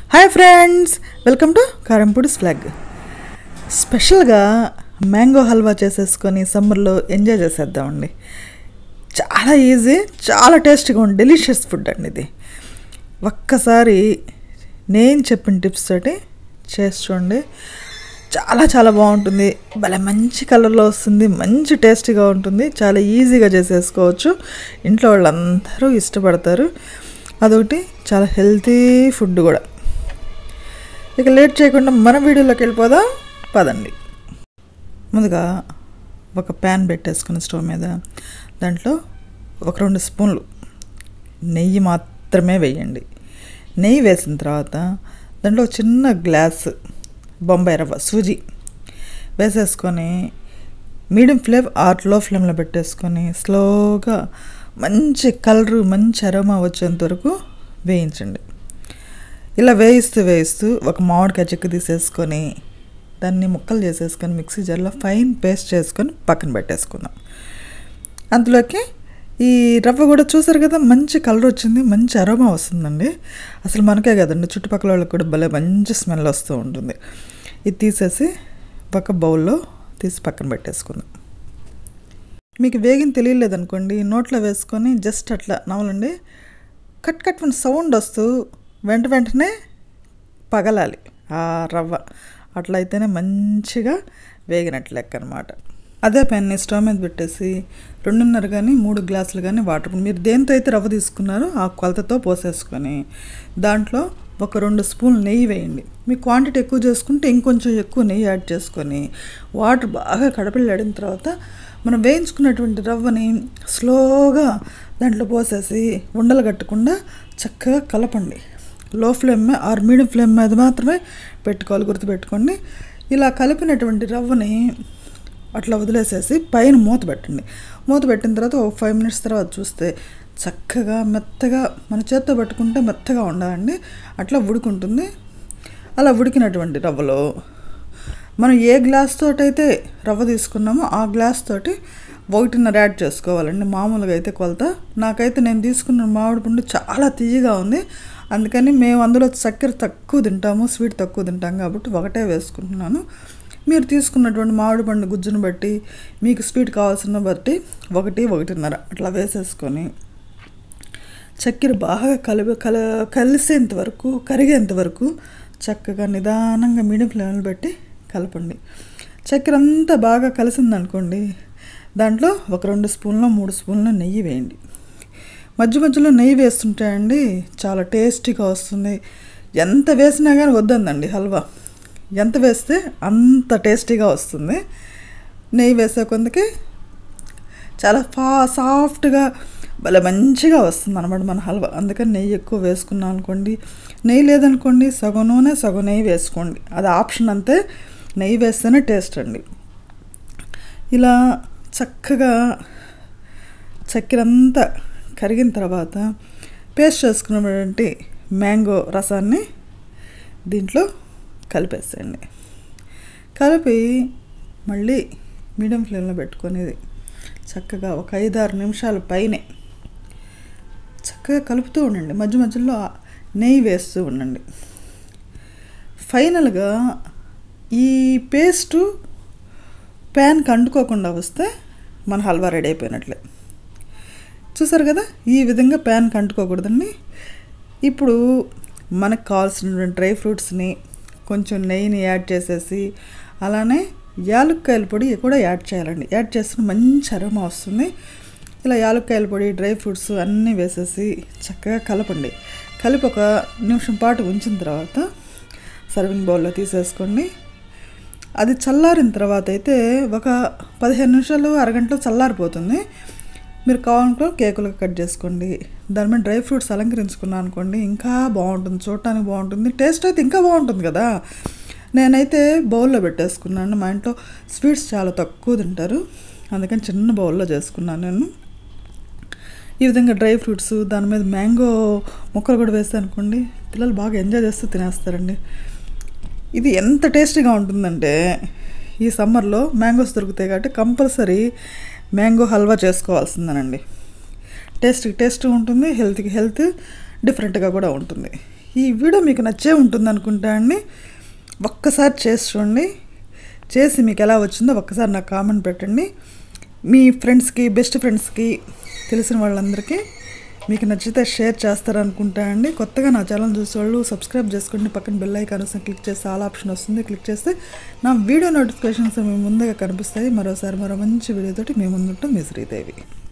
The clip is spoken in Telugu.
hi friends welcome to Karampudi vlog స్పెషల్గా మ్యాంగో హల్వా చేసేసుకొని సమ్మర్లో ఎంజాయ్ చేసేద్దామండి చాలా ఈజీ చాలా టేస్టీగా ఉంది డెలిషియస్ ఫుడ్ అండి ఇది ఒక్కసారి నేను చెప్పిన టిప్స్ తోటి చేసి చూడండి చాలా చాలా బాగుంటుంది భలే మంచి కలర్లో వస్తుంది మంచి టేస్టీగా ఉంటుంది చాలా ఈజీగా చేసేసుకోవచ్చు ఇంట్లో వాళ్ళందరూ ఇష్టపడతారు అదొకటి చాలా హెల్తీ ఫుడ్ కూడా ఇక లేట్ చేయకుండా మన వీడియోలోకి వెళ్ళిపోదాం పదండి ముందుగా ఒక ప్యాన్ పెట్టేసుకుని స్టవ్ మీద దాంట్లో ఒక రెండు స్పూన్లు నెయ్యి మాత్రమే వేయండి నెయ్యి వేసిన తర్వాత దాంట్లో ఒక చిన్న గ్లాస్ బొంబాయి రవ్వ సూజీ వేసేసుకొని మీడియం ఫ్లేమ్ ఆర్ లో ఫ్లేమ్లో పెట్టేసుకొని స్లోగా మంచి కలరు మంచి అరోమా వచ్చేంత వరకు వేయించండి ఇలా వేయిస్తూ వేయిస్తూ ఒక మామిడికాయ చెక్కు తీసేసుకొని దాన్ని ముక్కలు చేసేసుకొని మిక్సీ జార్లో ఫైన్ పేస్ట్ చేసుకొని పక్కన పెట్టేసుకుందాం అందులోకి ఈ రవ్వ కూడా చూసారు కదా మంచి కలర్ వచ్చింది మంచి అరోమా వస్తుందండి అసలు మనకే కదండి చుట్టుపక్కల వాళ్ళకి కూడా భలే మంచి స్మెల్ వస్తూ ఉంటుంది ఇది తీసేసి ఒక బౌల్లో తీసి పక్కన పెట్టేసుకుందాం మీకు వేగిన తెలియలేదు అనుకోండి నోట్లో వేసుకొని జస్ట్ అట్లా నవలండి కట్ కట్ మన సౌండ్ వస్తూ వెంట వెంటనే పగలాలి ఆ రవ్వ అట్లా అయితేనే మంచిగా వేగినట్లు లెక్క అనమాట అదే పెన్ని స్టవ్ మీద పెట్టేసి రెండున్నర కానీ మూడు గ్లాసులు కానీ వాటర్ మీరు దేంతో అయితే రవ్వ తీసుకున్నారో ఆ కొలతతో పోసేసుకొని దాంట్లో ఒక రెండు స్పూన్లు నెయ్యి వేయండి మీ క్వాంటిటీ ఎక్కువ చేసుకుంటే ఇంకొంచెం ఎక్కువ నెయ్యి యాడ్ చేసుకొని వాటర్ బాగా కడపిల్లాడిన తర్వాత మనం వేయించుకున్నటువంటి రవ్వని స్లోగా దాంట్లో పోసేసి ఉండలు కట్టకుండా చక్కగా కలపండి లో ఫ్లేమ్ ఆర్ మీడియం ఫ్లేమ్ మీద మాత్రమే పెట్టుకోవాలి గుర్తుపెట్టుకోండి ఇలా కలిపినటువంటి రవ్వని అట్లా వదిలేసేసి పైన మూత పెట్టండి మూత పెట్టిన తర్వాత ఒక ఫైవ్ మినిట్స్ తర్వాత చూస్తే చక్కగా మెత్తగా మన చేత్తో పట్టుకుంటే మెత్తగా ఉండాలండి అట్లా ఉడుకుంటుంది అలా ఉడికినటువంటి రవ్వలో మనం ఏ గ్లాస్ తోటైతే రవ్వ తీసుకున్నామో ఆ గ్లాస్ తోటి ఒకటిన్నర యాడ్ చేసుకోవాలండి మామూలుగా అయితే కొలత నాకైతే నేను తీసుకున్న మామిడి పండు చాలా తీయగా ఉంది అందుకని మేము అందులో చక్కెర తక్కువ తింటాము స్వీట్ తక్కువ తింటాం కాబట్టి ఒకటే వేసుకుంటున్నాను మీరు తీసుకున్నటువంటి మామిడి పండు గుజ్జును బట్టి మీకు స్వీట్ కావాల్సిన బట్టి ఒకటి ఒకటిన్నర అట్లా వేసేసుకొని చక్కెర బాగా కలిపి కల కలిసేంత వరకు కరిగేంత వరకు చక్కగా నిదానంగా మీడియం ఫ్లేమ్లో పెట్టి కలపండి చక్కెర అంతా బాగా కలిసిందనుకోండి దాంట్లో ఒక రెండు స్పూన్లు మూడు స్పూన్లు నెయ్యి వేయండి మధ్య మధ్యలో నెయ్యి వేస్తుంటాయండి చాలా టేస్టీగా వస్తుంది ఎంత వేసినా కానీ వద్దందండి హల్వా ఎంత వేస్తే అంత టేస్టీగా వస్తుంది నెయ్యి వేసే కొందుకి చాలా ఫా సాఫ్ట్గా భలే మంచిగా వస్తుంది అనమాట మన హల్వా అందుకని నెయ్యి ఎక్కువ వేసుకున్నాం అనుకోండి నెయ్యి లేదనుకోండి సగం నూనె సగం నెయ్యి వేసుకోండి అది ఆప్షన్ అంతే నెయ్యి వేస్తేనే టేస్ట్ అండి ఇలా చక్కగా చక్కెర అంతా కరిగిన తర్వాత పేస్ట్ చేసుకున్నటువంటి మ్యాంగో రసాన్ని దీంట్లో కలిపేసేయండి కలిపి మళ్ళీ మీడియం ఫ్లేమ్లో పెట్టుకునేది చక్కగా ఒక ఐదారు నిమిషాల పైనే చక్కగా కలుపుతూ ఉండండి మధ్య మధ్యలో నెయ్యి వేస్తూ ఉండండి ఫైనల్గా ఈ పేస్టు ప్యాన్కి అంటుకోకుండా వస్తే మన హల్వా రెడీ అయిపోయినట్లే చూసారు కదా ఈ విధంగా ప్యాన్కి అంటుకోకూడదండి ఇప్పుడు మనకు కావాల్సినటువంటి డ్రై ఫ్రూట్స్ని కొంచెం నెయ్యిని యాడ్ చేసేసి అలానే యాలుక్కాయల పొడి కూడా యాడ్ చేయాలండి యాడ్ చేస్తే మంచి అరోమా వస్తుంది ఇలా యాలుక్కాయల పొడి డ్రై ఫ్రూట్స్ అన్నీ వేసేసి చక్కగా కలపండి కలిపి ఒక నిమిషం పాటు ఉంచిన తర్వాత సర్వింగ్ బౌల్లో తీసేసుకోండి అది చల్లారిన తర్వాత అయితే ఒక పదిహేను నిమిషాలు అరగంటలో చల్లారిపోతుంది మీరు కావాలనుకో కేకులు కట్ చేసుకోండి దాని మీద డ్రై ఫ్రూట్స్ అలంకరించుకున్నాను అనుకోండి ఇంకా బాగుంటుంది చూడటానికి బాగుంటుంది టేస్ట్ అయితే ఇంకా బాగుంటుంది కదా నేనైతే బౌల్లో పెట్టేసుకున్నాను మా ఇంట్లో స్వీట్స్ చాలా తక్కువ తింటారు అందుకని చిన్న బౌల్లో చేసుకున్నాను నేను ఈ విధంగా డ్రై ఫ్రూట్స్ దాని మీద మ్యాంగో ముక్కలు కూడా వేస్తే అనుకోండి పిల్లలు బాగా ఎంజాయ్ చేస్తూ తినేస్తారండి ఇది ఎంత టేస్టీగా ఉంటుందంటే ఈ సమ్మర్లో మ్యాంగోస్ దొరుకుతాయి కాబట్టి కంపల్సరీ మ్యాంగో హల్వా చేసుకోవాల్సిందేనండి టేస్ట్కి టేస్ట్ ఉంటుంది హెల్త్కి హెల్త్ డిఫరెంట్గా కూడా ఉంటుంది ఈ వీడియో మీకు నచ్చే ఉంటుంది అనుకుంటా అండి ఒక్కసారి చేసి చూడండి చేసి మీకు ఎలా వచ్చిందో ఒక్కసారి నాకు కామెంట్ పెట్టండి మీ ఫ్రెండ్స్కి బెస్ట్ ఫ్రెండ్స్కి తెలిసిన వాళ్ళందరికీ మీకు నచ్చితే షేర్ చేస్తారనుకుంటా అండి కొత్తగా నా ఛానల్ చూసేవాళ్ళు సబ్స్క్రైబ్ చేసుకోండి పక్కన బెల్ ఐకాన్ వస్తుంది క్లిక్ చేస్తే ఆల్ ఆప్షన్ వస్తుంది క్లిక్ చేస్తే నా వీడియో నోటిఫికేషన్స్ మీ ముందుగా కనిపిస్తాయి మరోసారి మరో మంచి వీడియోతోటి మీ ముందుంటాం మీ శ్రీదేవి